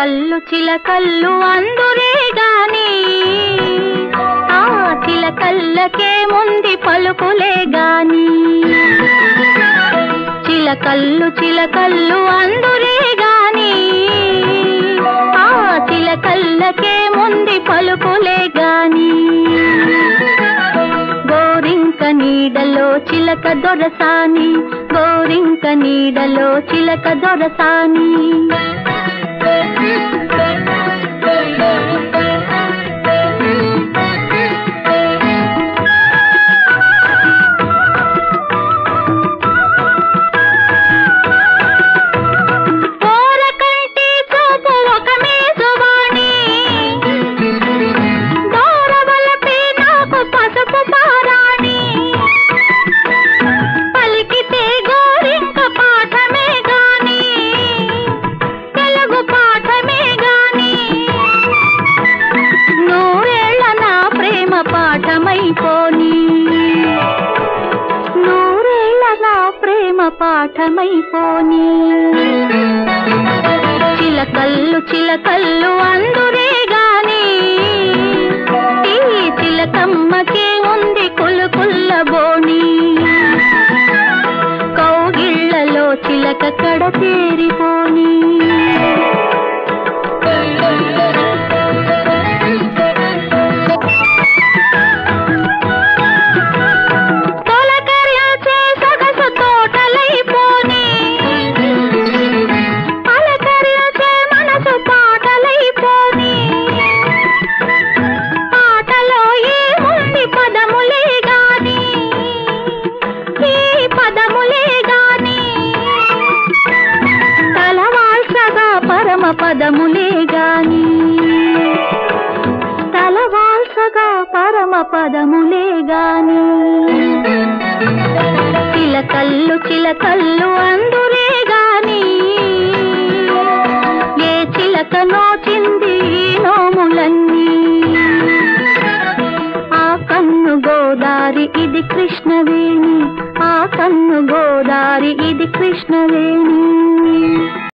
చిలకల్లు చిలకల్లు అందురే గాని ఆ చిలకల్లకే ముంది పలుకులే గాని చిలకల్లు చిలకల్లు అందురే గాని ఆ చిలకల్లకే ముంది పలుకులే గాని గోరింక నీడలో చిలక దొరసాని గోరింక నీడలో చిలక దొరసాని ఓరకంటి చూపు ఒక మేజువాణి దూరవలపి నాకు పసుపు పారాణి పలికితే గోరింక పాఠమే గాని తెలుగు పాఠమే గాని నూరేళ్ల నా ప్రేమ పాఠమైపోని నూరేళ్ల నా ప్రేమ పాఠమైపోని చిలకల్లు చిలకల్లు అందురే గాని ఈ చిలకమ్మకే ఉంది కులుకుల్ల బోణి కౌగిళ్లలో చిలక కడ తేరిపోని తొలకరించే సొగసు తోటలైపోని పలకరించే మనసు పాటలైపోని పాటలో ఏముంది పదములే గాని ఈ పదములే గాని తలవాల్సగా పరమ పదములే గాని తలవాల్సగా పరమ పదములే గాని చిలకల్లు చిలకల్లు అందురే గాని ఏ చిలక నోచింది ఈ నోములన్నీ ఆ కన్ను గోదారి ఇది కృష్ణవేణి ఆ కన్ను గోదారి ఇది కృష్ణవేణి